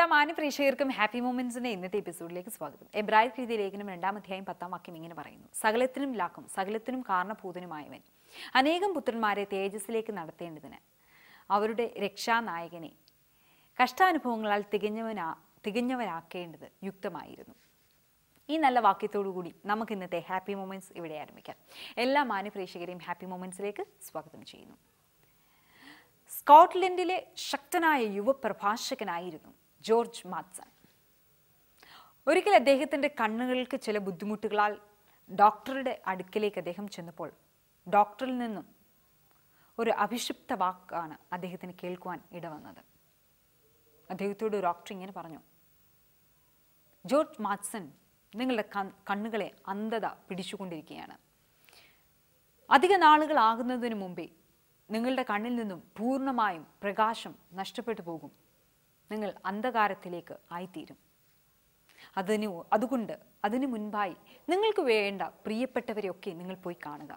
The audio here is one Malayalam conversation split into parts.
എല്ലാ മാന്യപ്രേക്ഷകർക്കും ഹാപ്പി മൊമെന്റ്സിന്റെ ഇന്നത്തെ എപ്പിസോഡിലേക്ക് സ്വാഗതം എബ്രായ കൃതി ലേഖനം രണ്ടാം അധ്യായം പത്താം വാക്യം ഇങ്ങനെ പറയുന്നു സകലത്തിനും ലാക്കും സകലത്തിനും കാരണഭൂതനുമായവൻ അനേകം പുത്രന്മാരെ തേജസ്സിലേക്ക് നടത്തേണ്ടതിന് അവരുടെ രക്ഷാനായകനെ കഷ്ടാനുഭവങ്ങളാൽ തികഞ്ഞവനാ തികഞ്ഞവരാക്കേണ്ടത് യുക്തമായിരുന്നു ഈ നല്ല വാക്യത്തോടുകൂടി നമുക്ക് ഇന്നത്തെ ഹാപ്പി മൊമെന്റ്സ് ഇവിടെ ആരംഭിക്കാം എല്ലാ മാന്യപ്രേക്ഷകരെയും ഹാപ്പി മൊമെന്റ്സിലേക്ക് സ്വാഗതം ചെയ്യുന്നു സ്കോട്ട്ലൻഡിലെ ശക്തനായ യുവ പ്രഭാഷകനായിരുന്നു ജോർജ് മാത്സൺ ഒരിക്കൽ അദ്ദേഹത്തിൻ്റെ കണ്ണുകൾക്ക് ചില ബുദ്ധിമുട്ടുകളാൽ ഡോക്ടറുടെ അടുക്കലേക്ക് അദ്ദേഹം ചെന്നപ്പോൾ ഡോക്ടറിൽ നിന്നും ഒരു അഭിഷിപ്ത വാക്കാണ് അദ്ദേഹത്തിന് കേൾക്കുവാൻ ഇടവന്നത് അദ്ദേഹത്തോട് ഡോക്ടർ ഇങ്ങനെ പറഞ്ഞു ജോർജ് മാത്സൺ നിങ്ങളുടെ കൺ- കണ്ണുകളെ അന്ധത പിടിച്ചുകൊണ്ടിരിക്കുകയാണ് അധിക നാളുകളാകുന്നതിന് മുമ്പേ നിങ്ങളുടെ കണ്ണിൽ നിന്നും പൂർണ്ണമായും പ്രകാശം നഷ്ടപ്പെട്ടു പോകും നിങ്ങൾ അന്ധകാരത്തിലേക്ക് ആയിത്തീരും അതിന് അതുകൊണ്ട് അതിനു മുൻപായി നിങ്ങൾക്ക് വേണ്ട പ്രിയപ്പെട്ടവരെയൊക്കെ നിങ്ങൾ പോയി കാണുക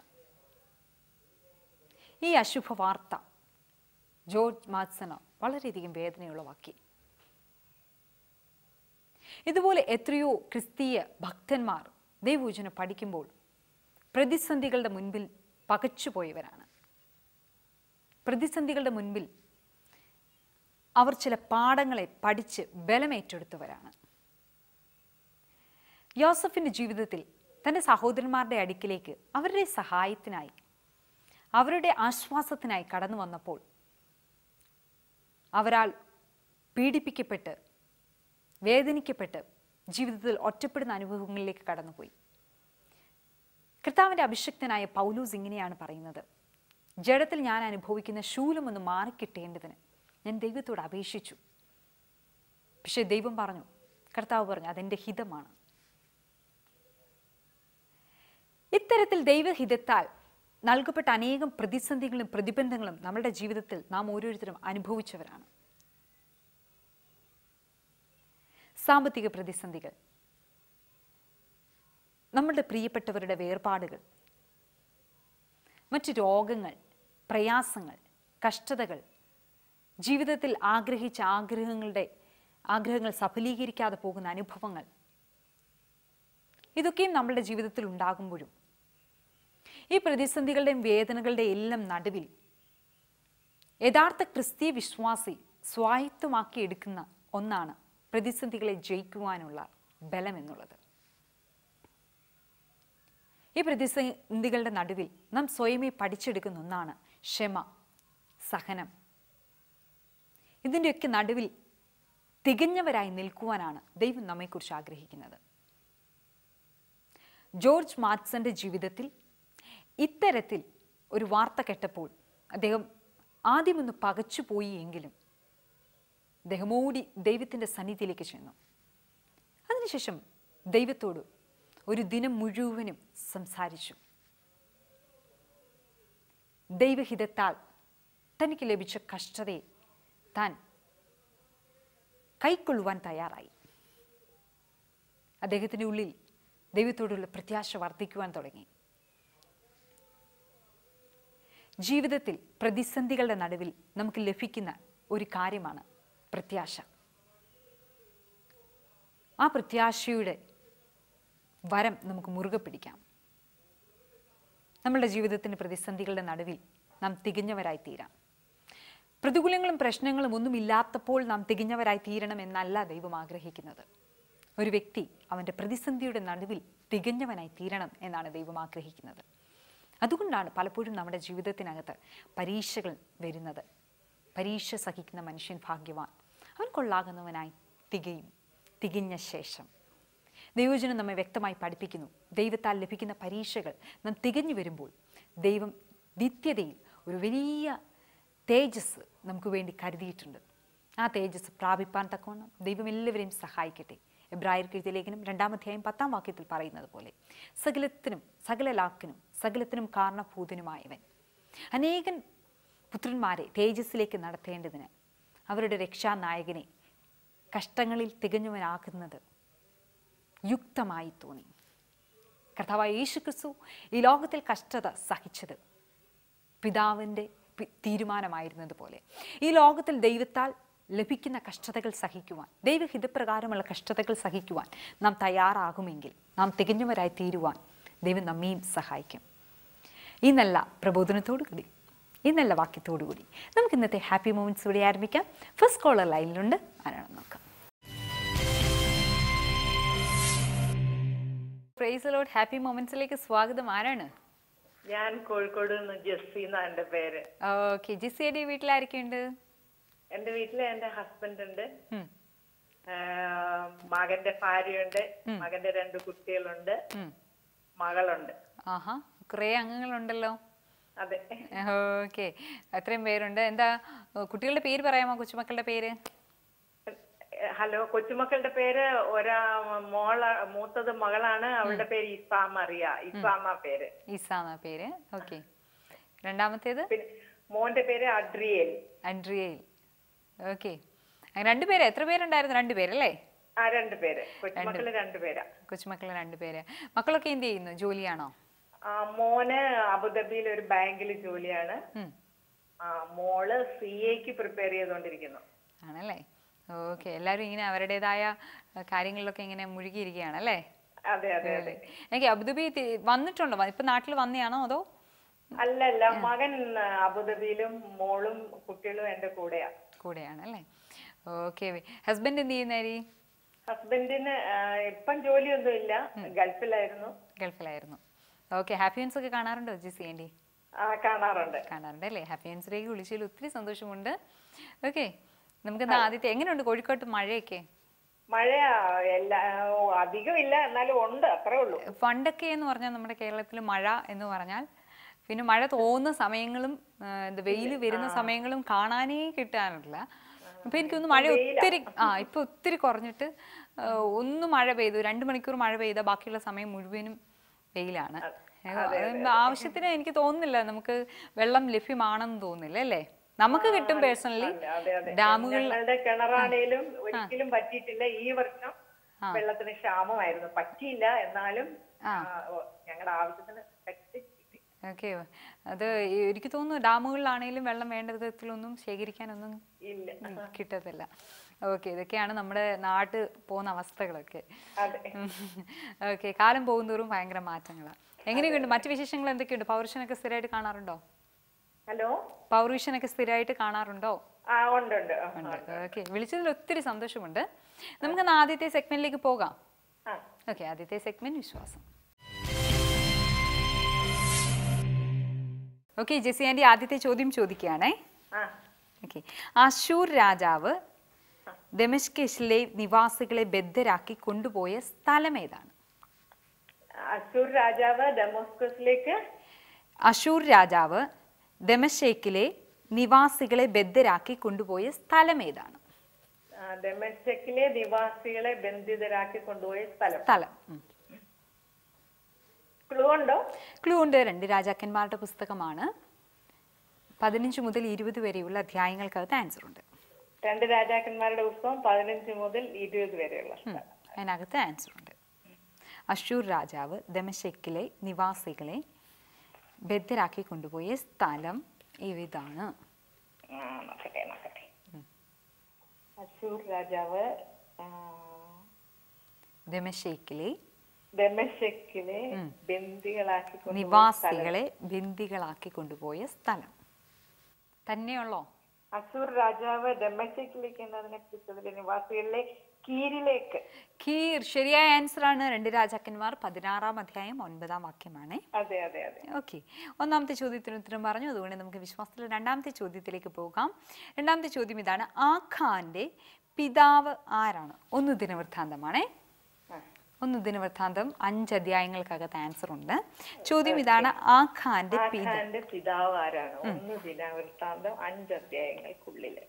ഈ അശുഭ വാർത്ത ജോർജ് മാത്സന വളരെയധികം വേദനയുളവാക്കി ഇതുപോലെ എത്രയോ ക്രിസ്തീയ ഭക്തന്മാർ ദൈവവചനം പഠിക്കുമ്പോൾ പ്രതിസന്ധികളുടെ മുൻപിൽ പകച്ചുപോയവരാണ് പ്രതിസന്ധികളുടെ മുൻപിൽ അവർ ചില പാഠങ്ങളെ പഠിച്ച് ബലമേറ്റെടുത്തവരാണ് യോസഫിൻ്റെ ജീവിതത്തിൽ തൻ്റെ സഹോദരന്മാരുടെ അടുക്കിലേക്ക് അവരുടെ സഹായത്തിനായി അവരുടെ ആശ്വാസത്തിനായി കടന്നു വന്നപ്പോൾ അവരാൽ പീഡിപ്പിക്കപ്പെട്ട് വേദനിക്കപ്പെട്ട് ജീവിതത്തിൽ ഒറ്റപ്പെടുന്ന അനുഭവങ്ങളിലേക്ക് കടന്നുപോയി കർത്താവിൻ്റെ അഭിഷക്തനായ പൗലൂസ് ഇങ്ങനെയാണ് പറയുന്നത് ജഡത്തിൽ ഞാൻ അനുഭവിക്കുന്ന ശൂലമൊന്ന് മാറിക്കിട്ടേണ്ടതിന് ഞാൻ ദൈവത്തോട് അപേക്ഷിച്ചു പക്ഷെ ദൈവം പറഞ്ഞു കർത്താവ് പറഞ്ഞു അതെൻ്റെ ഹിതമാണ് ഇത്തരത്തിൽ ദൈവഹിതത്താൽ നൽകപ്പെട്ട അനേകം പ്രതിസന്ധികളും പ്രതിബന്ധങ്ങളും നമ്മുടെ ജീവിതത്തിൽ നാം ഓരോരുത്തരും അനുഭവിച്ചവരാണ് സാമ്പത്തിക പ്രതിസന്ധികൾ നമ്മളുടെ പ്രിയപ്പെട്ടവരുടെ വേർപാടുകൾ മറ്റ് രോഗങ്ങൾ പ്രയാസങ്ങൾ കഷ്ടതകൾ ജീവിതത്തിൽ ആഗ്രഹിച്ച ആഗ്രഹങ്ങളുടെ ആഗ്രഹങ്ങൾ സഫലീകരിക്കാതെ പോകുന്ന അനുഭവങ്ങൾ ഇതൊക്കെയും നമ്മളുടെ ജീവിതത്തിൽ ഉണ്ടാകുമ്പോഴും ഈ പ്രതിസന്ധികളുടെയും വേദനകളുടെയും എല്ലാം നടുവിൽ യഥാർത്ഥ ക്രിസ്തീയ വിശ്വാസി സ്വായത്തമാക്കി എടുക്കുന്ന ഒന്നാണ് പ്രതിസന്ധികളെ ജയിക്കുവാനുള്ള ബലം എന്നുള്ളത് ഈ പ്രതിസന്ധികളുടെ നടുവിൽ നാം സ്വയമേ പഠിച്ചെടുക്കുന്ന ഒന്നാണ് ക്ഷമ സഹനം ഇതിൻ്റെയൊക്കെ നടുവിൽ തികഞ്ഞവരായി നിൽക്കുവാനാണ് ദൈവം നമ്മെക്കുറിച്ച് ആഗ്രഹിക്കുന്നത് ജോർജ് മാത്സന്റെ ജീവിതത്തിൽ ഇത്തരത്തിൽ ഒരു വാർത്ത കേട്ടപ്പോൾ അദ്ദേഹം ആദ്യമൊന്ന് പകച്ചുപോയി എങ്കിലും അദ്ദേഹം ഓടി ദൈവത്തിൻ്റെ സന്നിധിയിലേക്ക് ചെന്നു അതിനുശേഷം ദൈവത്തോട് ഒരു ദിനം മുഴുവനും സംസാരിച്ചു ദൈവഹിതത്താൽ തനിക്ക് ലഭിച്ച കഷ്ടതയെ താൻ കൈക്കൊള്ളുവാൻ തയ്യാറായി അദ്ദേഹത്തിൻ്റെ ഉള്ളിൽ ദൈവത്തോടുള്ള പ്രത്യാശ വർദ്ധിക്കുവാൻ തുടങ്ങി ജീവിതത്തിൽ പ്രതിസന്ധികളുടെ നടുവിൽ നമുക്ക് ലഭിക്കുന്ന ഒരു കാര്യമാണ് പ്രത്യാശ ആ പ്രത്യാശയുടെ വരം നമുക്ക് മുറുകെ പിടിക്കാം നമ്മളുടെ ജീവിതത്തിൻ്റെ പ്രതിസന്ധികളുടെ നടുവിൽ നാം തികഞ്ഞവരായി തീരാം പ്രതികൂലങ്ങളും പ്രശ്നങ്ങളും ഒന്നും ഇല്ലാത്തപ്പോൾ നാം തികഞ്ഞവരായി തീരണം എന്നല്ല ദൈവം ആഗ്രഹിക്കുന്നത് ഒരു വ്യക്തി അവൻ്റെ പ്രതിസന്ധിയുടെ നടുവിൽ തികഞ്ഞവനായി തീരണം എന്നാണ് ദൈവം ആഗ്രഹിക്കുന്നത് അതുകൊണ്ടാണ് പലപ്പോഴും നമ്മുടെ ജീവിതത്തിനകത്ത് പരീക്ഷകൾ വരുന്നത് പരീക്ഷ സഹിക്കുന്ന മനുഷ്യൻ ഭാഗ്യവാൻ അവൻ കൊള്ളാകുന്നവനായി തികയും തികഞ്ഞ ശേഷം ദൈവജനം നമ്മെ വ്യക്തമായി പഠിപ്പിക്കുന്നു ദൈവത്താൽ ലഭിക്കുന്ന പരീക്ഷകൾ നാം തികഞ്ഞു വരുമ്പോൾ ദൈവം നിത്യതയിൽ ഒരു വലിയ തേജസ് നമുക്ക് വേണ്ടി കരുതിയിട്ടുണ്ട് ആ തേജസ് പ്രാപിപ്പാൻ തക്കവണ്ണം ദൈവം എല്ലാവരെയും സഹായിക്കട്ടെ എബ്രായർക്ക് എഴുതിയ ലേഖനം രണ്ടാമധ്യായം പത്താം വാക്യത്തിൽ പറയുന്നത് പോലെ സകലത്തിനും സകല ലാക്കിനും സകലത്തിനും കാരണഭൂതനുമായവൻ അനേകൻ പുത്രന്മാരെ തേജസ്സിലേക്ക് നടത്തേണ്ടതിന് അവരുടെ രക്ഷാനായകനെ കഷ്ടങ്ങളിൽ തികഞ്ഞവനാക്കുന്നത് യുക്തമായി തോന്നി കർത്താവായ യേശു ക്രിസ്തു ഈ ലോകത്തിൽ കഷ്ടത സഹിച്ചത് പിതാവിൻ്റെ പി- തീരുമാനമായിരുന്നത് പോലെ ഈ ലോകത്തിൽ ദൈവത്താൽ ലഭിക്കുന്ന കഷ്ടതകൾ സഹിക്കുവാൻ ദൈവഹിതപ്രകാരമുള്ള കഷ്ടതകൾ സഹിക്കുവാൻ നാം തയ്യാറാകുമെങ്കിൽ നാം തികഞ്ഞവരായി തീരുവാൻ ദൈവം നമ്മയും സഹായിക്കും ഈ നല്ല പ്രബോധനത്തോടു കൂടി ഈ നല്ല വാക്യത്തോടു കൂടി നമുക്ക് ഇന്നത്തെ ഹാപ്പി മൊമെന്റ്സ് ഇവിടെ ആരംഭിക്കാം ഫസ്റ്റ് കോളർ ലൈനിലുണ്ട് ആരാണെന്ന് നോക്കാം പ്രൈസ് ലോഡ് ഹാപ്പി മൊമെന്റ്സിലേക്ക് സ്വാഗതം ആരാണ് ഞാൻ കോഴിക്കോട് നിന്ന് ജെസ്സി എന്നാ എന്റെ പേര് ഓക്കെ ജിസിയുടെ വീട്ടിലാരൊക്കെയുണ്ട് എന്റെ വീട്ടില് എന്റെ ഹസ്ബൻഡ് ഉണ്ട് ഉം, ആഹ് മകന്റെ ഭാര്യയുണ്ട് മകന്റെ രണ്ട് കുട്ടികളുണ്ട് ഉം. മകളുണ്ട് ആഹാ കുറേ അംഗങ്ങളുണ്ടല്ലോ അതെ ഓക്കെ അത്രയും പേരുണ്ട് എന്താ കുട്ടികളുടെ പേര് പറയാമോ കൊച്ചുമക്കളുടെ പേര് ഹലോ കൊച്ചുമക്കളുടെ പേര് ഒരാ മോള മൂത്തത് മകളാണ് അവളുടെ പേര് ഇസാമ അറിയ ഇസാമ പേര് ഈസാന്ന പേര് ഓക്കെ രണ്ടാമത്തേത് പിന്നെ മോന്റെ പേര് അഡ്രിയേൽ അൻഡ്രിയയിൽ ഓക്കെ രണ്ടുപേര് എത്ര പേരുണ്ടായിരുന്നു രണ്ടുപേരല്ലേ ആ രണ്ട് പേര് കൊച്ചുമക്കള് രണ്ടുപേരാ കൊച്ചുമക്കൾ രണ്ടുപേര് മക്കളൊക്കെ എന്ത് ചെയ്യുന്നു ജോലിയാണോ ആ മോന് അബുദാബിയിൽ ഒരു ബാങ്കിൽ ജോലിയാണ് ഉം, ആ മോള് സി എക്ക് പ്രിപ്പയർ ചെയ്തുകൊണ്ടിരിക്കുന്നു ആണല്ലേ ഓക്കെ എല്ലാവരും ഇങ്ങനെ അവരുടേതായ അഹ്, കാര്യങ്ങളിലൊക്കെ ഇങ്ങനെ മുഴുകിയിരിക്കുകയാണല്ലേ അതെ അതെ അതെ എനിക്ക് അബുദാബി തി- വന്നിട്ടുണ്ടോ ഇപ്പൊ നാട്ടിൽ വന്നെയാണോ അതോ അല്ലല്ല മകൻ ആ, അബുദാബിയിലും മോളും കുട്ടികളും എന്റെ കൂടെയാ കൂടെയാണല്ലേ ഓക്കെ ഹസ്ബൻഡ് എന്ത് ചെയ്യുന്നേരി ഹസ്ബൻഡിന് ആ, ഇപ്പം ജോലിയൊന്നും ഇല്ല ഗൾഫിലായിരുന്നു ഗൾഫിലായിരുന്നു ഓക്കെ ഹാപ്പി ഹൻസ് ഒക്കെ കാണാറുണ്ടോ ജിസി ആൻറ്റി ആ കാണാറുണ്ട് കാണാറുണ്ട് അല്ലേ ഹാപ്പി ഹൻസിലേക്ക് വിളിച്ചതിൽ ഒത്തിരി സന്തോഷമുണ്ട് ഓക്കെ നമുക്ക് ഇന്ന് ആദ്യത്തെ എങ്ങനെയുണ്ട് കോഴിക്കോട്ട് മഴയൊക്കെ മഴ എല്ലാ ഓ, അധികമില്ല എന്നാലും ഉണ്ട് അത്രേ ഉള്ളൂ പണ്ടൊക്കെ എന്ന് പറഞ്ഞാൽ നമ്മുടെ കേരളത്തിൽ മഴ എന്ന് പറഞ്ഞാൽ പിന്നെ മഴ തോന്നുന്ന സമയങ്ങളും ആ, എന്താ വെയിൽ വരുന്ന സമയങ്ങളും കാണാനേ കിട്ടാറില്ല ഇപ്പൊ എനിക്കൊന്ന് മഴ ഒത്തിരി ആ ഇപ്പൊ ഒത്തിരി കുറഞ്ഞിട്ട് ആ, ഒന്ന് മഴ പെയ്തു രണ്ട് മണിക്കൂർ മഴ പെയ്ത ബാക്കിയുള്ള സമയം മുഴുവനും വെയിലാണ് അത് ആവശ്യത്തിന് എനിക്ക് തോന്നുന്നില്ല നമുക്ക് വെള്ളം ലഭ്യമാണെന്ന് തോന്നുന്നില്ല അല്ലേ നമുക്ക് കിട്ടും പേഴ്സണലി അതെ അതെ ഡാമുകൾ ഞങ്ങളുടെ കിണറാണേലും ഒരിക്കലും പറ്റിയിട്ടില്ല ഈ വർഷം വെള്ളത്തിന് ക്ഷാമമായിരുന്നു പറ്റിയില്ല എന്നാലും ഞങ്ങളുടെ ആവശ്യത്തിന് പറ്റി ഓക്കെ അത് ഈ- എനിക്ക് തോന്നുന്നു ഡാമുകളിലാണെങ്കിലും വെള്ളം വേണ്ട വിധത്തിലൊന്നും ശേഖരിക്കാനൊന്നും ഇല്ല ഉം, കിട്ടത്തില്ല ഓക്കെ ഇതൊക്കെയാണ് നമ്മുടെ നാട്ട് പോകുന്ന അവസ്ഥകളൊക്കെ അതെ ഓക്കെ കാലം പോകുന്തോറും ഭയങ്കര മാറ്റങ്ങളാണ് എങ്ങനെയൊക്കെയുണ്ട് മറ്റു വിശേഷങ്ങൾ എന്തൊക്കെയുണ്ട് പൗരുഷനൊക്കെ സ്ഥിരമായിട്ട് കാണാറുണ്ടോ ഹലോ പൗരുഷനൊക്കെ സ്ഥിരമായിട്ട് കാണാറുണ്ടോ ആ ഉണ്ട് ഉണ്ട് ആ, ഉണ്ട് ഓക്കെ വിളിച്ചതിൽ ഒത്തിരി സന്തോഷമുണ്ട് നമുക്ക് ആദ്യത്തെ സെഗ്മെന്റിലേക്ക് പോകാം ആ ഓക്കെ ആദ്യത്തെ സെഗ്മെന്റ് വിശ്വാസം ഓക്കെ ജെസി ആൻറ്റി ആദ്യത്തെ ചോദ്യം ചോദിക്കുകയാണേ ആ ഓക്കെ അശൂർ രാജാവ് ദമഷ്കേഷിലെ നിവാസികളെ ബദ്ധരാക്കി കൊണ്ടുപോയ സ്ഥലം ഏതാണ് അശൂർ രാജാവ് ഡെമോസ്കസിലേക്ക് അശൂർ രാജാവ് ദമശേക്കിലെ നിവാസികളെ ബദ്ധരാക്കി കൊണ്ടുപോയ സ്ഥലം ഏതാണ് ഡെമസ്കസിലെ നിവാസികളെ ബന്ധിതരാക്കി കൊണ്ടുപോയ സ്ഥലം സ്ഥലം ഉം. ക്ലൂ ഉണ്ടോ ക്ലൂ ഉണ്ട് രണ്ട് രാജാക്കന്മാരുടെ പുസ്തകമാണ് പതിനഞ്ച് മുതൽ ഇരുപത് വരെയുള്ള അധ്യായങ്ങൾക്കകത്ത് ആൻസർ ഉണ്ട് രണ്ട് രാജാക്കന്മാരുടെ പുസ്തകം പതിനഞ്ച് മുതൽ ഇരുപത് വരെയുള്ള ഉം. അതിനകത്ത് ആൻസർ ഉണ്ട് അശൂർ രാജാവ് ദമശക്കിലെ നിവാസികളെ ബദ്ധരാക്കി കൊണ്ടുപോയ സ്ഥലം ഇതാണ് ആ, നോക്കട്ടെ നോക്കട്ടെ അശൂർ രാജാവ് ആ, ദമശേക്കിലെ ദമശക്കിലെ ബന്ദികളാക്കി കൊണ്ടുപോയ സ്ഥലം. നിവാസികളെ ബന്ദികളാക്കി കൊണ്ടുപോയ സ്ഥലം തന്നെയുള്ളോ അശൂർ രാജാവ് ദമശക്കിലേക്ക് എന്നതിനെ കുറിച്ചതിലെ നിവാസികളിലെ കീരിലേക്ക് ഖീർ ശരിയായ ആൻസർ ആണ് രണ്ട് രാജാക്കന്മാർ പതിനാറാം അധ്യായം ഒൻപതാം വാക്യമാണ് അതെ അതെ അതെ ഓക്കെ ഒന്നാമത്തെ ചോദ്യത്തിന് ഉത്തരം പറഞ്ഞു അതുകൊണ്ട് നമുക്ക് വിശ്വാസത്തിൽ രണ്ടാമത്തെ ചോദ്യത്തിലേക്ക് പോകാം രണ്ടാമത്തെ ചോദ്യം ഇതാണ് ആഖാന്റെ പിതാവ് ആരാണ് ഒന്ന് ദിനവൃത്താന്തമാണേ ആ. ഒന്ന് ദിനവൃത്താന്തം അഞ്ച് അധ്യായങ്ങൾക്കകത്ത് ആൻസർ ഉണ്ട് ചോദ്യം ഇതാണ് ആഖാന്റെ പിതാവ് ആഖാന്റെ പിതാവ് ആരാണ് ഒന്ന് ദിനവൃത്താന്തം അഞ്ച് അധ്യായങ്ങൾക്കുള്ളില്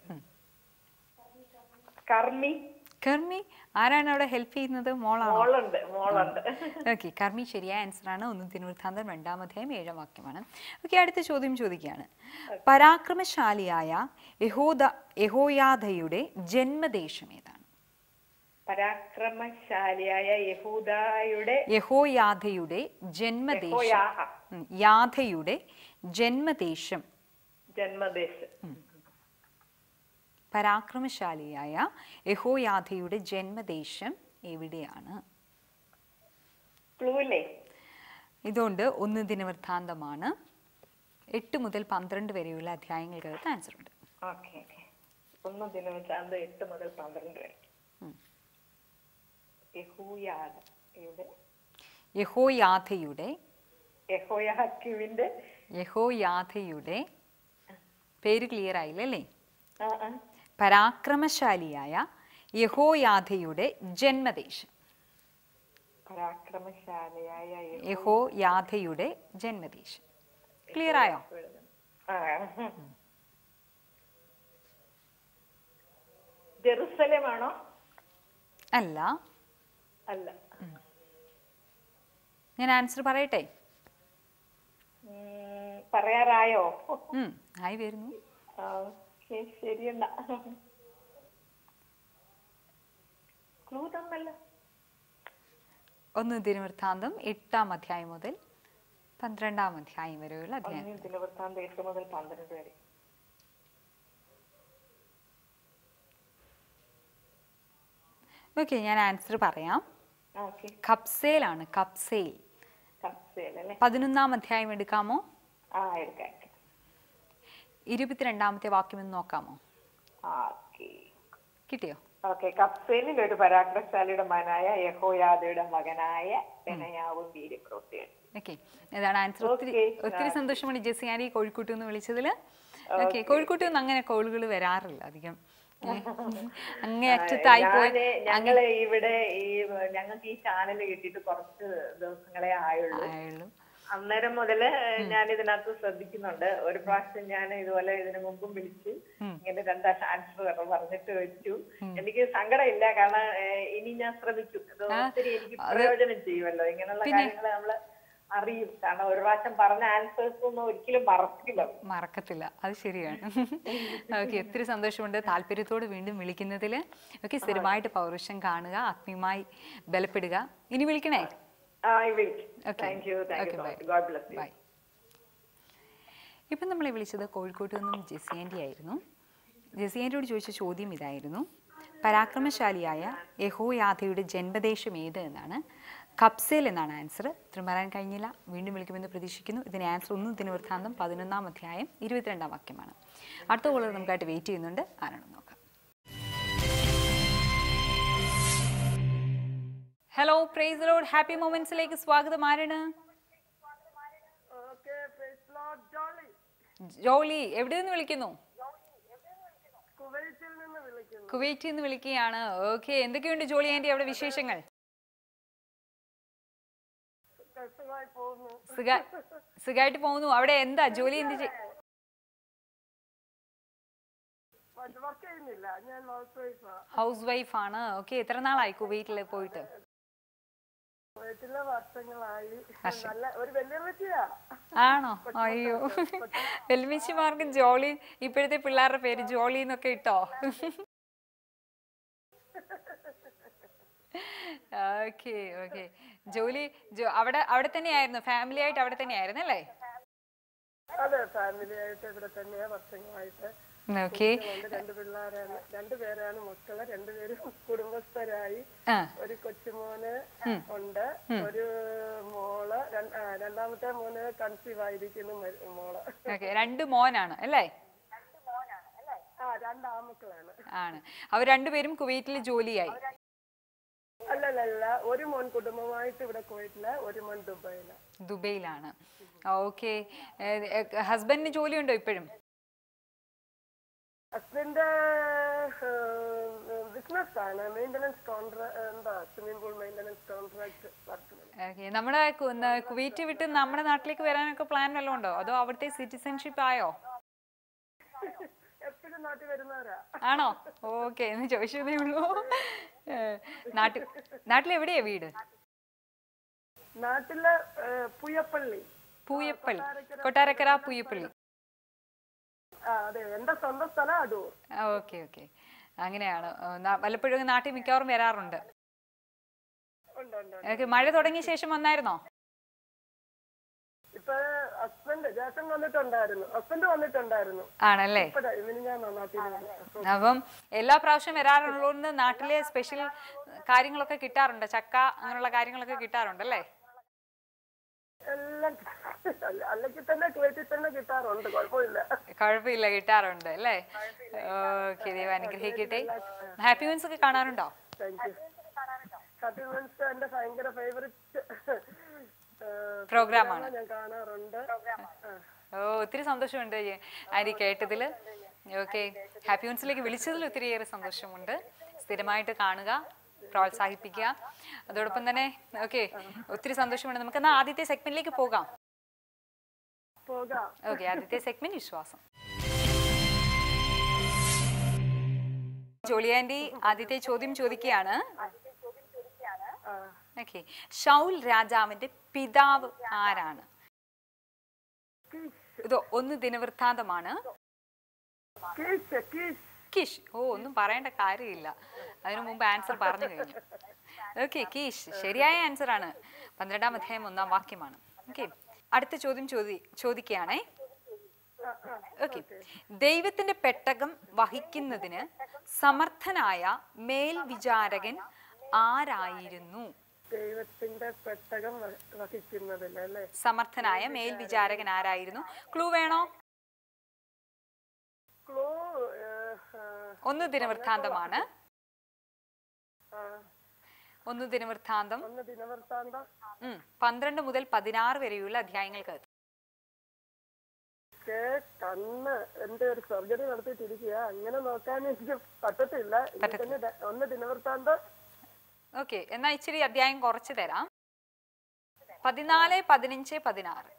കർമ്മി കർമ്മി ആരാണ് അവിടെ ഹെൽപ്പ് ചെയ്യുന്നത് മോളാണോ മോളുണ്ട് മോളുണ്ട് ഓക്കെ കർമ്മി ശരിയായ ആൻസർ ആണ് ഒന്ന് ദിനവൃത്താന്തം രണ്ടാം അധ്യായം ഏഴാം വാക്യമാണ് ഓക്കെ അടുത്ത ചോദ്യം ചോദിക്കുകയാണ് പരാക്രമശാലിയായ യഹോദ യഹോയാദയുടെ ജന്മദേശം ഏതാണ് പരാക്രമശാലിയായ യഹൂദായുടെ യഹോയാദയുടെ ജന്മദേശം യഹോയാഹ ഉം, യാഥയുടെ ജന്മദേശം ജന്മദേശം പരാക്രമശാലിയായ യഹോയാഥയുടെ ജന്മദേശം എവിടെയാണ് ക്ലൂ ഇല്ലേ ഇതുകൊണ്ട് ഒന്ന് ദിനവൃത്താന്തമാണ് എട്ട് മുതൽ പന്ത്രണ്ട് വരെയുള്ള അധ്യായങ്ങൾക്കകത്ത് ആൻസർ ഉണ്ട് ഓക്കെ ഓക്കെ ഒന്ന് ദിനവൃത്താന്ത് എട്ട് മുതൽ പന്ത്രണ്ട് വരെ ഉം. യഹൂയാദ ഇവിടെ യഹോയാഥയുടെ യഹോയാക്കിവിന്റെ യഹോയാഥയുടെ പേര് ക്ലിയർ ആയില്ല അല്ലേ ആ ആ പരാക്രമശാലിയായ യഹോയാഥയുടെ ജന്മദേശം പരാക്രമശാലിയായ യഹോ- യഹോയാഥയുടെ ജന്മദേശം ക്ലിയർ ആയോ ആ ജെറുസലേമാണോ അല്ല അല്ല ഞാൻ ആൻസർ പറയട്ടെ ഉം, പറയാറായോ ഉം, ആയി വരുന്നു ഓക്കെ ശരി എന്നാ ക്ലൂ തന്നല്ലോ ഒന്ന് ദിനവൃത്താന്തം എട്ടാം അധ്യായം മുതൽ പന്ത്രണ്ടാം അധ്യായം വരെയുള്ള അധ്യായം ഒന്ന് ദിനവൃത്താന്തം എട്ട് മുതൽ പന്ത്രണ്ട് വരെ ഓക്കെ ഞാൻ ആൻസർ പറയാം ഓക്കെ കപ്സേലാണ് കപ്സേൽ കപ്സേൽ അല്ലേ പതിനൊന്നാം അധ്യായം എടുക്കാമോ ആ എടുക്കാം എടുക്കാം. ഇരുപത്തിരണ്ടാമത്തെ വാക്യം ഒന്ന് നോക്കാമോ ഓക്കെ കിട്ടിയോ ഓക്കെ കപ്സേലിൽ ഒരു പരാക്രമശാലിയുടെ മകനായ യഹോയാദയുടെ മകനായ പെനയാവും വീര്യപ്രവൃത്തിയാണ് ഓക്കെ ഇതാണ് ആൻസർ ഒത്തിരി Okay. ഒത്തിരി സന്തോഷമാണ് ജെസിയാനി കോഴിക്കോട്ട് നിന്ന് വിളിച്ചതിൽ ഓക്കെ കോഴിക്കോട്ട് നിന്ന് അങ്ങനെ കോളുകൾ വരാറില്ല അധികം ഏ, അങ്ങേയറ്റത്തായി പോയി ഞാന് ഞങ്ങള് ഇവിടെ ഈ ഞങ്ങൾക്ക് ഈ ചാനൽ കിട്ടിയിട്ട് കുറച്ച് ദിവസങ്ങളെ ആയുള്ളൂ ആയുള്ളൂ അന്നേരം മുതല് ഞാൻ ഇതിനകത്ത് ശ്രദ്ധിക്കുന്നുണ്ട് ഒരു പ്രാവശ്യം ഞാൻ ഇതുപോലെ ഇതിനു മുമ്പും വിളിച്ചു ഇങ്ങനെ രണ്ടാ ആൻസർ പറഞ്ഞിട്ട് വെച്ചു എനിക്ക് സങ്കടമില്ല കാരണം ഏഹ്, ഇനി ഞാൻ ശ്രമിക്കും ഇത് ഒത്തിരി എനിക്ക് പ്രയോജനം ചെയ്യുമല്ലോ ഇങ്ങനെയുള്ള കാര്യങ്ങൾ നമ്മള് അറിയും കാരണം ഒരു പ്രാവശ്യം പറഞ്ഞ ആൻസേഴ്സ് ഒന്നും ഒരിക്കലും മറക്കില്ല മറക്കത്തില്ല അത് ശരിയാണ് ഓക്കെ ഒത്തിരി സന്തോഷമുണ്ട് താല്പര്യത്തോട് വീണ്ടും വിളിക്കുന്നതിൽ ഓക്കെ സ്ഥിരമായിട്ട് പൗരുഷം കാണുക ആത്മീയമായി ബലപ്പെടുക ഇനി വിളിക്കണേ ആ വിളിച്ചു Okay. Thank you thank Okay, you bye. God bless you bye ഇപ്പം നമ്മളെ വിളിച്ചത് കോഴിക്കോട്ട് നിന്നും ജെസിയാൻറ്റി ആയിരുന്നു ജെസിയാൻറ്റിയോട് ചോദിച്ച ചോദ്യം ഇതായിരുന്നു പരാക്രമശാലിയായ യഹോയാഥയുടെ ജന്മദേശം ഏത് എന്നാണ് കപ്സേൽ എന്നാണ് ആൻസർ ഇത്രയും പറയാൻ കഴിഞ്ഞില്ല വീണ്ടും വിളിക്കുമെന്ന് പ്രതീക്ഷിക്കുന്നു ഇതിന് ആൻസർ ഒന്നും ദിനവൃത്താന്തം പതിനൊന്നാം അധ്യായം ഇരുപത്തിരണ്ടാം വാക്യമാണ് അടുത്ത കോളർ നമുക്കായിട്ട് വെയിറ്റ് ചെയ്യുന്നുണ്ട് ആരാണെന്ന് നോക്കാം ഹലോ പ്രൈസ് റോഡ് ഹാപ്പി മൊമെന്റ്സിലേക്ക് സ്വാഗതം ആരാണ് ജോളി എവിടെ നിന്ന് വിളിക്കുന്നു കുവൈറ്റിൽ നിന്ന് വിളിക്കുന്നു കുവൈറ്റിൽ നിന്ന് വിളിക്കുകയാണ് ഓക്കെ എന്തൊക്കെയുണ്ട് ജോളി ആൻറ്റി അവിടെ വിശേഷങ്ങൾ കഷ്ടമായി പോകുന്നു സുഖ സുഖമായിട്ട് പോകുന്നു അവിടെ എന്താ ജോലി എന്ത് ചെയ്- വർക്ക് ചെയ്യുന്നില്ല ഞാൻ ഹൗസ് വൈഫാ ഹൗസ് വൈഫ് ആണ് ഓക്കെ എത്ര നാളായി കുവൈറ്റിൽ പോയിട്ട് കുവൈറ്റിലെ വർഷങ്ങളായി നല്ല ഒരു വെല്ലുവിളിയാ ആണോ അയ്യോ വെൽമിച്ചിമാർക്ക് ജോളി ഇപ്പോഴത്തെ പിള്ളേരുടെ പേര് ജോളി എന്നൊക്കെ ഇട്ടോ ഓക്കെ ഓക്കെ ജോലി ജോ- അവിടെ അവിടെ തന്നെയായിരുന്നു ഫാമിലി ആയിട്ട് അവിടെ തന്നെയായിരുന്നു അല്ലേ അതെ ഫാമിലി ആയിട്ട് ഇവിടെ തന്നെയാ വർഷങ്ങളായിട്ട് ഓക്കെ ഉണ്ട് രണ്ട് പിള്ളേരാണ് രണ്ടുപേരാണ് മക്കള് രണ്ടുപേരും കുടുംബസ്ഥരായി ആ ഒരു കൊച്ചുമോന് ഉണ്ട് ഒരു മോള് രണ്ട്- ആ, രണ്ടാമത്തെ മോന് കൺസീവ് ആയിരിക്കുന്നു മരി- മോള് ഓക്കെ രണ്ട് മോനാണ് അല്ലേ ആ രണ്ട് ആമക്കളാണ് ആണ് അവർ രണ്ടുപേരും കുവൈറ്റിൽ ജോലിയായി അല്ലല്ല ഒരു മോൻ കുടുംബമായിട്ട് ഇവിടെ കുവൈറ്റില് ഒരു മോൻ ദുബായില് ദുബൈയിലാണ് ഓക്കെ ഹസ്ബൻഡിന് ജോലിയുണ്ടോ ഇപ്പോഴും ഹസ്ബൻഡ് ബിസിനസ് ആണ് മെയിൻ്റനൻസ് കോൺട്രാക്ട് എന്താ swimming pool maintenance contract work okay നമ്മുടെ കു- ന- കുവൈറ്റ് വിട്ട് നമ്മുടെ നാട്ടിലേക്ക് വരാനൊക്കെ പ്ലാൻ വല്ലതും ഉണ്ടോ അതോ അവിടുത്തെ സിറ്റിസൺഷിപ്പ് ആയോ എപ്പോഴും നാട്ടിൽ വരുന്നവരാ ആണോ ഓക്കെ എന്ന് ചോദിച്ചതേ ഉള്ളൂ നാട്ടിൽ നാട്ടിൽ എവിടെയാ വീട് നാട്ടില് ഏഹ്, പുയപ്പള്ളി പൂയപ്പള്ളി കൊട്ടാരക്കര പൂയപ്പള്ളി ആ അതെ എന്റെ സ്വന്തം സ്ഥലം അടൂർ ഓക്കെ ഓക്കെ അങ്ങനെയാണ് ആ, ന- വല്ലപ്പോഴും നാട്ടിൽ മിക്കവാറും വരാറുണ്ട് ഉണ്ട് ഉണ്ട് ഓക്കെ മഴ തുടങ്ങിയ ശേഷം വന്നായിരുന്നോ ഇപ്പൊ ഹസ്ബൻഡ് ജേസൺ വന്നിട്ടുണ്ടായിരുന്നു ഹസ്ബൻഡ് വന്നിട്ടുണ്ടായിരുന്നു ആണല്ലേ ഇപ്പഴാ ഇവന് ഞാൻ നാട്ടിൽ വന്നത്. അപ്പം എല്ലാ പ്രാവശ്യം വരാറുള്ളതുകൊണ്ട് നാട്ടിലെ സ്പെഷ്യൽ കാര്യങ്ങളൊക്കെ കിട്ടാറുണ്ട് ചക്ക അങ്ങനെയുള്ള കാര്യങ്ങളൊക്കെ കിട്ടാറുണ്ടല്ലേ എല്ലാം അല്ല- അല്ലെങ്കിൽ തന്നെ കുവൈറ്റിൽ തന്നെ കിട്ടാറുണ്ട് കുഴപ്പമില്ല കുഴപ്പമില്ല കിട്ടാറുണ്ട് അല്ലേ ഓക്കെ ദൈവം അനുഗ്രഹിക്കട്ടെ ഹാപ്പി മീൻസ് ഒക്കെ കാണാറുണ്ടോ താങ്ക് യു ഹാപ്പി മീൻസ് എന്റെ ഭയങ്കര ഫേവറേറ്റ് പ്രോഗ്രാമാണ് ഞാൻ കാണാറുണ്ട് ആ. ഓ ഒത്തിരി സന്തോഷമുണ്ട് ആരി കേട്ടതിൽ ഓക്കെ ഹാപ്പി മീൻസിലേക്ക് വിളിച്ചതിൽ ഒത്തിരിയേറെ സന്തോഷമുണ്ട് സ്ഥിരമായിട്ട് കാണുക പ്രോത്സാഹിപ്പിക്കുക അതോടൊപ്പം തന്നെ ഓക്കെ ഒത്തിരി സന്തോഷമുണ്ട് നമുക്ക് എന്നാൽ ആദ്യത്തെ സെഗ്മെന്റിലേക്ക് പോകാം പോകാം ഓക്കെ ആദ്യത്തെ സെഗ്മെന്റ് വിശ്വാസം ജോളിയാൻഡി ആദ്യത്തെ ചോദ്യം ചോദിക്കുകയാണ് ആ. ഓക്കെ ഷൗൽ രാജാവിന്റെ പിതാവ് ആരാണ് ഇതോ ഒന്ന് ദിനവൃത്താന്തമാണ് കീശ് കീശ് കിഷ് ഓ ഒന്നും പറയേണ്ട കാര്യമില്ല അതിനു മുമ്പ് ആൻസർ പറഞ്ഞു കഴിഞ്ഞു ഓക്കെ കീഷ് ശരിയായ ആൻസർ ആണ് പന്ത്രണ്ടാം അധ്യായം ഒന്നാം വാക്യമാണ് ഓക്കെ അടുത്ത ചോദ്യം ചോദി ചോദിക്കുകയാണേ ഓക്കെ ദൈവത്തിന്റെ പെട്ടകം വഹിക്കുന്നതിന് സമർത്ഥനായ മേൽവിചാരകൻ ആരായിരുന്നു ദൈവത്തിന്റെ പെട്ടകം വ- വഹിക്കുന്നതില്ല അല്ലേ സമർത്ഥനായ മേൽവിചാരകൻ ആരായിരുന്നു ക്ലൂ വേണോ ക്ലൂ ഒന്ന് ദിനവൃത്താന്തമാണ് ഒന്ന് ദിനവൃത്താന്തം ഒന്ന് ദിനവൃത്താന്തം ഉം, പന്ത്രണ്ട് മുതൽ പതിനാറ് വരെയുള്ള അധ്യായങ്ങൾക്ക് കേ കണ്ണ് എന്റെ ഒരു സർജറി നടത്തിയിട്ടിരിക്കുക അങ്ങനെ നോക്കാൻ എനിക്ക് പറ്റത്തില്ല ഇത് തന്നെ ദ- ഒന്ന് ദിനവൃത്താന്തം ഓക്കെ എന്നാ ഇച്ചിരി അധ്യായം കുറച്ച് തരാം പതിനാല് പതിനഞ്ച് പതിനാറ്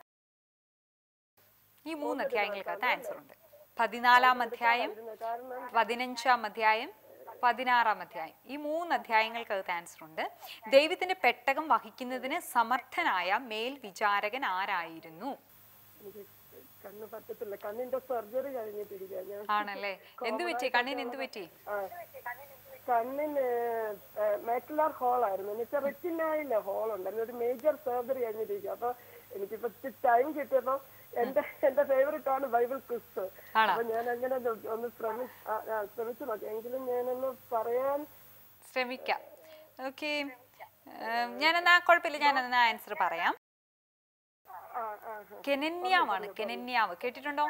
ഈ മൂന്ന് അധ്യായങ്ങൾക്കകത്ത് ആൻസർ ഉണ്ട് പതിനാലാം അധ്യായം കാരണം പതിനഞ്ചാം അധ്യായം പതിനാറാം അധ്യായം ഈ മൂന്ന് അധ്യായങ്ങൾക്കകത്ത് ആൻസർ ഉണ്ട് ദൈവത്തിന്റെ പെട്ടകം വഹിക്കുന്നതിന് സമർത്ഥനായ മേൽ വിചാരകൻ ആരായിരുന്നു എനിക്ക് കണ്ണ് പറ്റത്തില്ല കണ്ണിന്റെ സർജറി കഴിഞ്ഞിട്ടിരിക്കുക ഞാൻ ആണല്ലേ എന്തു പറ്റി കണ്ണിന് എന്തു പറ്റി ആ. കണ്ണിന് മാക്കുലാർ ഹോൾ ആയിരുന്നു എന്നുവെച്ചാൽ റെറ്റിനായില്ല ഹോൾ ഉണ്ടായിരുന്നു ഒരു മേജർ സർജറി കഴിഞ്ഞിരിക്കുക അപ്പൊ എനിക്കിപ്പോ ടൈം കിട്ടിയപ്പോ എന്റെ എന്റെ ഫേവറേറ്റ് ആണ് ബൈബിൾ ക്വിസ് ആണോ? അപ്പൊ ഞാൻ അങ്ങനെ ഒന്ന് ഒന്ന് ശ്രമി ആ, ആ, ശ്രമിച്ചു നോക്കി എങ്കിലും ഞാനൊന്ന് പറയാൻ ശ്രമിക്കാം ഓക്കെ ഞാനെന്നാ കുഴപ്പമില്ല ഞാനെന്നാ ആൻസർ പറയാം ആ, ആ, ആ. കെനന്യാവാണ് കെനന്യാവ് കേട്ടിട്ടുണ്ടോ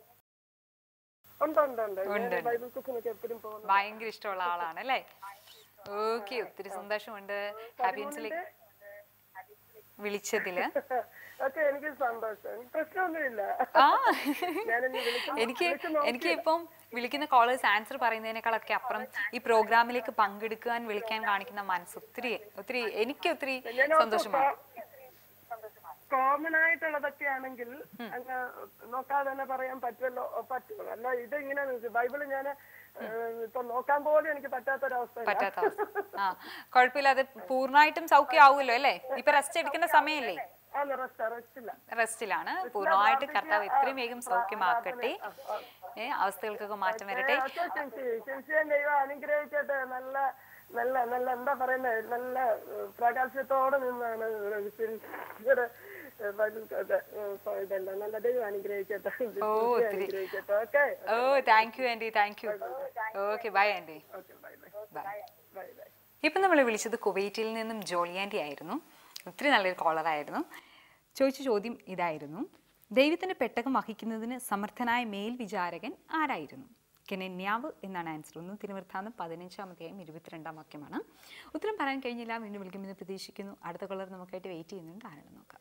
ഉണ്ട് ഉണ്ട് ഉണ്ട് ഞാൻ ബൈബിൾ ക്വിസിനൊക്കെ എപ്പോഴും പോകുന്നു ഭയങ്കര ഇഷ്ടമുള്ള ആളാണ് അല്ലേ ഓക്കെ ഒത്തിരി സന്തോഷമുണ്ട് ഹാപ്പിൻസിലേക്ക് വിളിച്ചതില് ഒക്കെ എനിക്ക് സന്തോഷം പ്രശ്നമൊന്നുമില്ല ആ ഞാനിനി വിളിക്കും എനിക്ക് എനിക്ക് ഇപ്പം വിളിക്കുന്ന കോളേഴ്സ് ആൻസർ പറയുന്നതിനേക്കാളൊക്കെ അപ്പുറം ഈ പ്രോഗ്രാമിലേക്ക് പങ്കെടുക്കാൻ വിളിക്കാൻ കാണിക്കുന്ന മനസ്സ് ഒത്തിരി ഒത്തിരി എനിക്ക് ഒത്തിരി സന്തോഷമാണ് കോമൺ ആയിട്ടുള്ളതൊക്കെ ആണെങ്കിൽ അങ്ങ് നോക്കാതെ തന്നെ പറയാൻ പറ്റുമല്ലോ പറ്റുമല്ലോ അല്ല ഇത് ഇങ്ങനെ ബൈബിള് ഞാൻ ഇപ്പൊ നോക്കാൻ പോലും എനിക്ക് പറ്റാത്തൊരവസ്ഥ പറ്റാത്ത അവസ്ഥ ആ കുഴപ്പമില്ല അത് പൂർണ്ണമായിട്ടും സൗഖ്യമാവുമല്ലോ അല്ലേ ഇപ്പൊ റെസ്റ്റ് എടുക്കേണ്ട സമയമല്ലേ ആണ് റെസ്റ്റ് റെസ്റ്റില്ല റെസ്റ്റിലാണ് പൂർണ്ണമായിട്ട് കർത്താവ് എത്രയും വേഗം സൗഖ്യമാക്കട്ടെ ഏ അവസ്ഥകൾക്കൊക്കെ മാറ്റം വരട്ടെ ശിംശിയൻ ദൈവം അനുഗ്രഹിക്കട്ടെ നല്ല നല്ല നല്ല എന്താ പറയുന്നത് നല്ല ഏഹ്, പ്രകാശത്തോടെ നിന്നാണ് ഇവിടെ ബൈബിൾ ഇത്, ഏഹ്, ഇതെല്ലാം നല്ല ദൈവം അനുഗ്രഹിക്കട്ടെ ശിംശിയെ അനുഗ്രഹിക്കട്ടെ ഓക്കെ ഓ thank you aunty thank you okay bye aunty okay bye bye bye bye bye ഇപ്പം നമ്മൾ വിളിച്ചത് കുവൈറ്റിൽ നിന്നും ജോളിയാൻറ്റി ആയിരുന്നു ഒത്തിരി നല്ലൊരു കോളറായിരുന്നു ചോദിച്ച ചോദ്യം ഇതായിരുന്നു ദൈവത്തിൻ്റെ പെട്ടകം വഹിക്കുന്നതിന് സമർത്ഥനായ മേൽവിചാരകൻ ആരായിരുന്നു കെനന്യാവ് എന്നാണ് ആൻസർ ഒന്ന് തിരുവൃത്താന്തം പതിനഞ്ചാം അധ്യായം ഇരുപത്തിരണ്ടാം വാക്യമാണ് ഉത്തരം പറയാൻ കഴിഞ്ഞില്ല വീണ്ടും വിളിക്കുമെന്ന് പ്രതീക്ഷിക്കുന്നു അടുത്ത കളർ നമുക്കായിട്ട് വെയിറ്റ് ചെയ്യുന്നുണ്ട് ആരാണ് നോക്കാം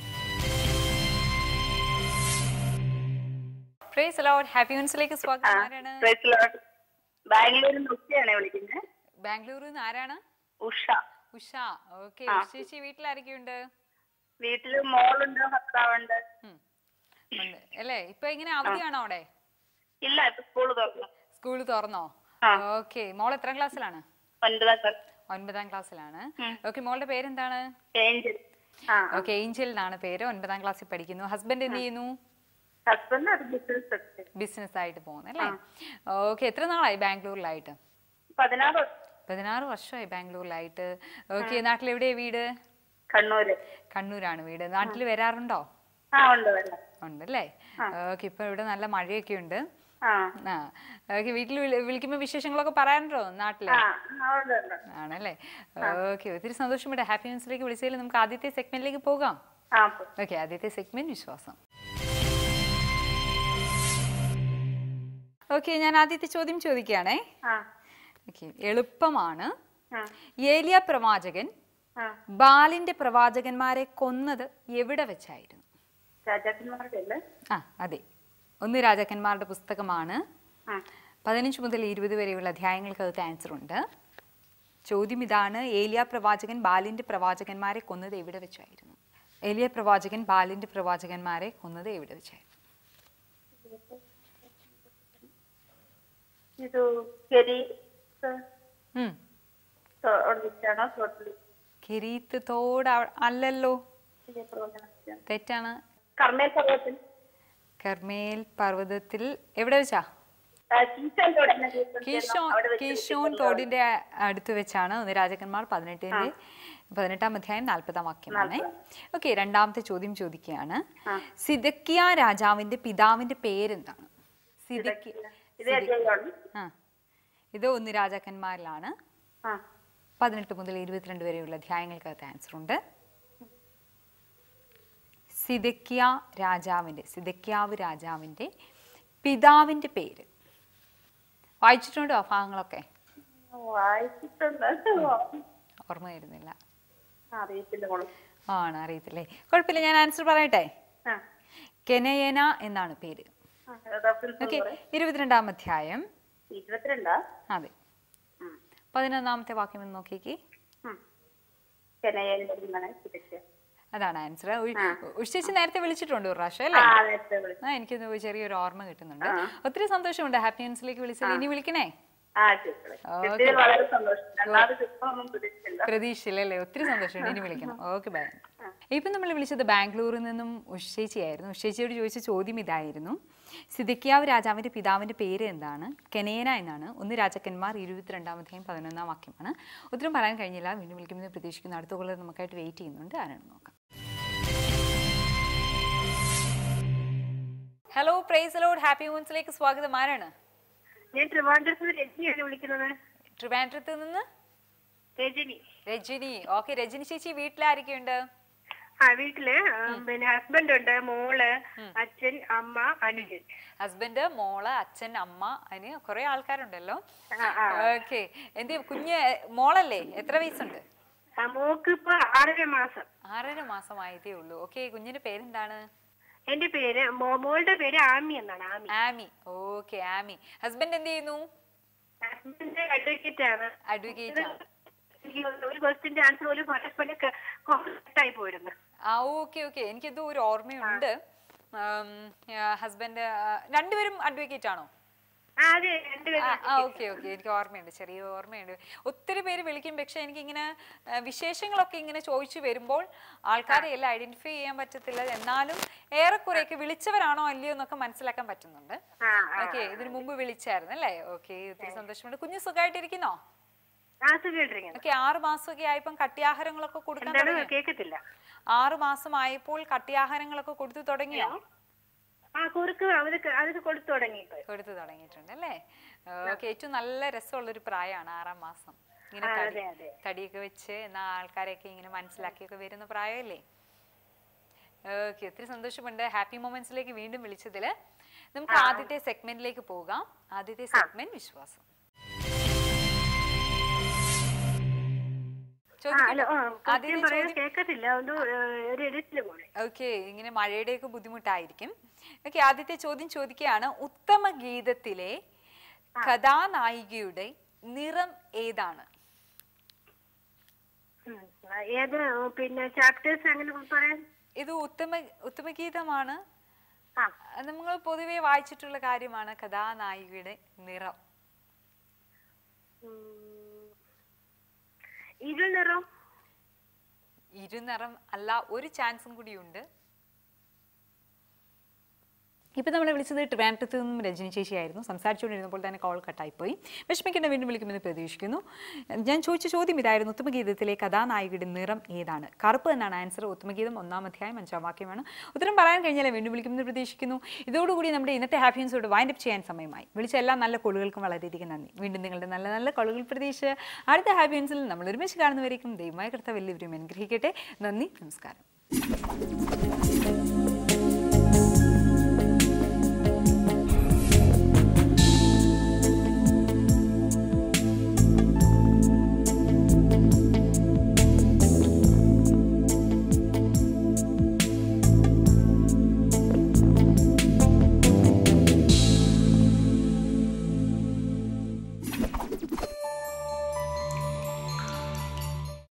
പ്രേസ് ലോഡ് ഹാപ്പി യൂൺസിലേക്ക് സ്വാഗതം ആരാണ് പ്രൈസ് ലോർഡ്. ബാംഗ്ലൂരിൽ നിന്ന് ഉഷയാണ് വിളിക്കുന്നത് ബാംഗ്ലൂരിൽ നിന്ന് ആരാണ് ഉഷ ഉഷ ഓക്കെ ചേച്ചി വീട്ടിലാരൊക്കെയുണ്ട് വീട്ടില് മോളുണ്ട് ഭർത്താവുണ്ട് ഉം. ഉണ്ട് അല്ലേ ഇപ്പൊ ഇങ്ങനെ അവധിയാണോ അവിടെ ഇല്ല ഇപ്പൊ സ്കൂള് തുറന്നു സ്കൂൾ തുറന്നോ ഓക്കെ മോൾ എത്രാം ക്ലാസ്സിലാണ് ഒൻപതാം ക്ലാസ് ഒൻപതാം ക്ലാസ്സിലാണ് ഓക്കെ മോളുടെ പേരെന്താണ് ഏഞ്ചൽ ആ ഓക്കെ ഏഞ്ചൽ എന്നാണ് പേര് ഒൻപതാം ക്ലാസ്സിൽ പഠിക്കുന്നു ഹസ്ബൻഡ് എന്ത് ചെയ്യുന്നു ഹസ്ബൻഡ് അത് ബിസിനസ് ബിസിനസ് ആയിട്ട് പോകുന്നു അല്ലേ ഓക്കെ എത്ര നാളായി ബാംഗ്ലൂരിലായിട്ട് പതിനാറ് വർഷം. പതിനാറ് വർഷമായി ബാംഗ്ലൂരിലായിട്ട് ഓക്കെ നാട്ടിൽ എവിടെയാ വീട് കണ്ണൂര് കണ്ണൂരാണ് വീട് നാട്ടിൽ വരാറുണ്ടോ ആ ഉണ്ട് വെള്ളം ഉണ്ടല്ലേ ഓക്കെ ഇപ്പൊ ഇവിടെ നല്ല മഴയൊക്കെ ഉണ്ട് ആ ആ ഓക്കെ വീട്ടിൽ വിളിക്കുമ്പോൾ വിശേഷങ്ങളൊക്കെ പറയാനുണ്ടോ നാട്ടില് ആ ആ, ഉണ്ട് ഉണ്ട് ആണല്ലേ ഓക്കെ ഒത്തിരി സന്തോഷമുണ്ട് ഹാപ്പി ന്യൂസിലേക്ക് വിളിച്ചതിൽ നമുക്ക് ആദ്യത്തെ സെഗ്മെന്റിലേക്ക് പോകാം ആ ഓക്കെ ആദ്യത്തെ സെഗ്മെന്റ് വിശ്വാസം ഓക്കെ ഞാൻ ആദ്യത്തെ ചോദ്യം ചോദിക്കുകയാണേ ആ ഓക്കെ എളുപ്പമാണ് ആ ഏലിയ പ്രവാചകൻ ആ ബാലിന്റെ പ്രവാചകന്മാരെ കൊന്നത് എവിടെ വെച്ചായിരുന്നു രാജാക്കന്മാരുടെ അല്ലേ ആ അതെ ഒന്ന് രാജാക്കന്മാരുടെ പുസ്തകമാണ് ആ പതിനഞ്ച് മുതൽ ഇരുപത് വരെയുള്ള അധ്യായങ്ങൾക്കകത്ത് ആൻസർ ഉണ്ട് ചോദ്യം ഇതാണ് ഏലിയ പ്രവാചകൻ ബാലിന്റെ പ്രവാചകന്മാരെ കൊന്നത് എവിടെ വെച്ചായിരുന്നു ഏലിയ പ്രവാചകൻ ബാലിന്റെ പ്രവാചകന്മാരെ കൊന്നത് എവിടെ വെച്ചായിരുന്നു ഇത് കെരി ഉം. വെച്ചാണോ തോട്ടിൽ കിരീത്ത് തോട് അവ- അല്ലല്ലോ തെറ്റാണ് കർമ്മേൽ പർവ്വതത്തിൽ കർമേൽ പർവ്വതത്തിൽ എവിടെ വെച്ചാ ആ, കീശോൻ തോടിനെ കുറിച്ച് കീശോൻ അവിടെ വെച്ച് കീശോൻ തോടിന്റെ അ- അടുത്ത് വെച്ചാണ് ഒന്ന് രാജാക്കന്മാർ പതിനെട്ടിന്റെ പതിനെട്ടാം അധ്യായം നാൽപ്പതാം വാക്യമാണ് ഓക്കെ രണ്ടാമത്തെ ചോദ്യം ചോദിക്കുകയാണ് സിദക്കിയ രാജാവിന്റെ പിതാവിന്റെ പേരെന്താണ് സിദക്കിയ ഇത് അധ്യായമാണ് ആ ഇത് ഒന്ന് രാജാക്കന്മാരിലാണ് ആ പതിനെട്ട് മുതൽ ഇരുപത്തിരണ്ട് വരെയുള്ള അധ്യായങ്ങൾക്കകത്ത് ആൻസർ ഉണ്ട് സിദക്കിയ രാജാവിന്റെ സിദക്കിയാവ് രാജാവിന്റെ പിതാവിന്റെ പേര് വായിച്ചിട്ടുണ്ടോ ആ ഭാഗങ്ങളൊക്കെ വായിച്ചിട്ടുണ്ട് ഓർമ്മ വരുന്നില്ല അറിയത്തില്ല മോള് ആണ് അറിയത്തില്ലേ കുഴപ്പമില്ല ഞാൻ ആൻസർ പറയട്ടെ ആ കെനയന എന്നാണ് പേര് ആ, റഫറൻസ് ഓക്കെ പറ. ഇരുപത്തിരണ്ടാം അധ്യായം ഇരുപത്തിരണ്ടാ അതെ ഉം. പതിനൊന്നാമത്തെ വാക്യം ഒന്ന് നോക്കിക്കേ ഉം. ചെന്നൈയിൽ വരുന്നതാണ് ഇതൊക്കെ. അതാണ് ആൻസർ ആ. ഉച്ചേച്ചി നേരത്തെ വിളിച്ചിട്ടുണ്ട് ഒരു പ്രാവശ്യം ആ അല്ലേ നേരത്തെ വിളിച്ചു ആ എനിക്കൊന്ന് ചെറിയൊരു ഓർമ്മ കിട്ടുന്നുണ്ട് ആ. ഒത്തിരി സന്തോഷമുണ്ട് ഹാപ്പി ന്യൂസിലേക്ക് വിളിച്ചത് ഇനി വിളിക്കണേ ആ ചേച്ചി ഓക്കേ. കിട്ടിയത് വളരെ സന്തോഷം രണ്ടാമത് കിട്ടുമൊന്നും പ്രതീക്ഷിച്ചില്ല പ്രതീക്ഷയില്ലല്ലേ ഒത്തിരി സന്തോഷമുണ്ട് ഇനി വിളിക്കണം ഓക്കെ ബൈ ഇപ്പം നമ്മൾ വിളിച്ചത് ബാംഗ്ലൂരിൽ നിന്നും ഉഷേച്ചിയായിരുന്നു ഉഷേച്ചിയോട് ചോദിച്ച ചോദ്യം ഇതായിരുന്നു സിദക്കിയാവ് രാജാവിന്റെ പിതാവിന്റെ പേര് എന്താണ് കെനേന എന്നാണ് ഒന്ന് രാജാക്കന്മാർ ഇരുപത്തിരണ്ടാമത്തെയും പതിനൊന്നാം വാക്യമാണ് ഉത്തരം പറയാൻ കഴിഞ്ഞില്ല വീണ്ടും വിളിക്കുമെന്ന് പ്രതീക്ഷിക്കുന്നു അടുത്ത കൊല്ലം നമുക്കായിട്ട് വെയിറ്റ് ചെയ്യുന്നുണ്ട് ആരാണെന്ന് നോക്കാം ഹലോ പ്രൈസ് ലോഡ് ഹാപ്പി മൂൺസിലേക്ക് സ്വാഗതം ആരാണ് ഞാൻ ട്രിവാൻഡ്രത്ത് നിന്ന് രജനിയാണ് വിളിക്കുന്നത് ട്രിവാൻഡ്രത്ത് നിന്ന് രജനി രജനി ഓക്കെ രജനി ചേച്ചി വീട്ടിലാരൊക്കെയുണ്ട് ആ വീട്ടില് ആ, പിന്നെ ഹസ്ബൻഡ് ഉണ്ട് മോള് അച്ഛൻ അമ്മ അനുജൻ ഹസ്ബൻഡ് മോള് അച്ഛൻ അമ്മ അതിന് കുറെ ആൾക്കാരുണ്ടല്ലോ ആ, ആ. ഓക്കെ എന്ത് കുഞ്ഞ് മോളല്ലേ എത്ര വയസ്സുണ്ട് ആ, മോക്ക് ഇപ്പൊ ആറര മാസം ആറര മാസമായതേ ഉള്ളൂ ഓക്കെ കുഞ്ഞിന്റെ പേരെന്താണ് എന്റെ പേര് മോ- മോളുടെ പേര് ആമി എന്നാണ് ആമി ആമി ഓക്കെ ആമി ഹസ്ബൻഡ് എന്ത് ചെയ്യുന്നു ഹസ്ബൻഡ് അഡ്വക്കേറ്റ് ആണ് അഡ്വക്കേറ്റ് ആണ് എനിക്ക് ഒരു ക്വസ്റ്റിന്റെ ആൻസർ പോലും പരസ്പരം കട്ടായി പോയിരുന്നു ആ ഓക്കെ ഓക്കെ എനിക്കിത് ഒരു ഓർമ്മയുണ്ട് ഹസ്ബൻഡ് രണ്ടുപേരും അഡ്വക്കേറ്റ് ആണോ ആ അതെ രണ്ടുപേരും ആ ആ ഓക്കെ ഓക്കെ എനിക്ക് ഓർമ്മയുണ്ട് ചെറിയ ഓർമ്മയുണ്ട് ഒത്തിരി പേര് വിളിക്കും പക്ഷെ എനിക്ക് ഇങ്ങനെ വിശേഷങ്ങളൊക്കെ ഇങ്ങനെ ചോദിച്ചു വരുമ്പോൾ ആൾക്കാരെ എല്ലാം ഐഡന്റിഫൈ ചെയ്യാൻ പറ്റത്തില്ല എന്നാലും ഏറെക്കുറെയൊക്കെ വിളിച്ചവരാണോ അല്ലയോ എന്നൊക്കെ മനസ്സിലാക്കാൻ പറ്റുന്നുണ്ട് ആ ആ. ഓക്കെ ഇതിനു മുമ്പ് വിളിച്ചായിരുന്നു അല്ലേ ഓക്കെ ഒത്തിരി സന്തോഷമുണ്ട് കുഞ്ഞു സുഖമായിട്ടിരിക്കുന്നോ ആ സുഖമായിട്ടിരിക്കുന്നു ഓക്കെ ആറ് മാസമൊക്കെ ആയപ്പം കട്ടിയാഹാരങ്ങളൊക്കെ കൊടുക്കാൻ എന്താണ് തുടങ്ങിയോ? കേക്കത്തില്ല ആറ് മാസമായപ്പോൾ കട്ടിയാഹാരങ്ങളൊക്കെ കൊടുത്തു തുടങ്ങിയോ ആ കുറുക്ക് അതൊക്കെ അതൊക്കെ കൊടുത്തു തുടങ്ങി ഇപ്പൊ കൊടുത്തു തുടങ്ങിയിട്ടുണ്ട് അല്ലേ ഓക്കെ ഏറ്റവും നല്ല രസമുള്ളൊരു പ്രായമാണ് ആറാം മാസം ഇങ്ങനെ ആ, തടി- അതെ, അതെ. തടിയൊക്കെ വെച്ച് എന്നാ ആൾക്കാരെയൊക്കെ ഇങ്ങനെ മനസ്സിലാക്കിയൊക്കെ വരുന്ന പ്രായമല്ലേ ഓക്കെ ഒത്തിരി സന്തോഷമുണ്ട് ഹാപ്പി മൊമെന്റ്സിലേക്ക് വീണ്ടും വിളിച്ചതിൽ നമുക്ക് ആദ്യത്തെ സെഗ്മെന്റിലേക്ക് പോകാം ആദ്യത്തെ സെഗ്മെന്റ് വിശ്വാസം ആ ഹലോ ആ ആദ്യത്തെ question പറയുന്നത് ചോദ്യം കേക്കത്തില്ല ഒന്ന് ഒരു എഡിറ്റില് പോലെ ഓക്കെ ഇങ്ങനെ മഴയുടെയൊക്കെ ബുദ്ധിമുട്ടായിരിക്കും ഓക്കെ ആദ്യത്തെ ചോദ്യം ചോദിക്കുകയാണ് ഉത്തമ ഗീതത്തിലെ കഥാനായികയുടെ നിറം ഏതാണ് ഉം. ആ, ഏത് പിന്നെ ചാപ്റ്റേഴ്സ് അങ്ങനെ പറയാൻ ഇത് ഉത്തമ ഉത്തമഗീതമാണ് ആ നമ്മൾ പൊതുവെ വായിച്ചിട്ടുള്ള കാര്യമാണ് കഥാനായികയുടെ നിറം ഉം. ഇരുൾ നിറം ഇരുനിറം അല്ല ഒരു ചാൻസും കൂടിയുണ്ട് ഇപ്പോൾ നമ്മളെ വിളിച്ചത് ട്രിവാൻഡ്രത്ത് നിന്നും രജനി ചേച്ചിയായിരുന്നു സംസാരിച്ചുകൊണ്ടിരുന്നപ്പോൾ തന്നെ കോൾ കട്ടായിപ്പോയി വിഷമിക്കേണ്ട വീണ്ടും വിളിക്കുമെന്ന് പ്രതീക്ഷിക്കുന്നു ഞാൻ ചോദിച്ച ചോദ്യം ഇതായിരുന്നു ഉത്തമഗീതത്തിലെ കഥാനായികയുടെ നിറം ഏതാണ് കറുപ്പ് എന്നാണ് ആൻസർ ഉത്തമഗീതം ഒന്നാം അധ്യായം അഞ്ചാം വാക്യമാണ് ഉത്തരം പറയാൻ കഴിഞ്ഞാൽ വീണ്ടും വിളിക്കുമെന്ന് പ്രതീക്ഷിക്കുന്നു ഇതോടുകൂടി നമ്മുടെ ഇന്നത്തെ ഹാപ്പിയൻസോട് വൈൻഡ് അപ്പ് ചെയ്യാൻ സമയമായി വിളിച്ച എല്ലാ നല്ല കോളുകൾക്കും വളരെയധികം നന്ദി വീണ്ടും നിങ്ങളുടെ നല്ല നല്ല കോളുകൾ പ്രതീക്ഷിച്ച് അടുത്ത ഹാപ്പിയൻസിൽ നമ്മൾ ഒരുമിച്ച് കാണുന്നവരേക്കും ദൈവമായ കർത്ത വലിയവരും അനുഗ്രഹിക്കട്ടെ നന്ദി നമസ്കാരം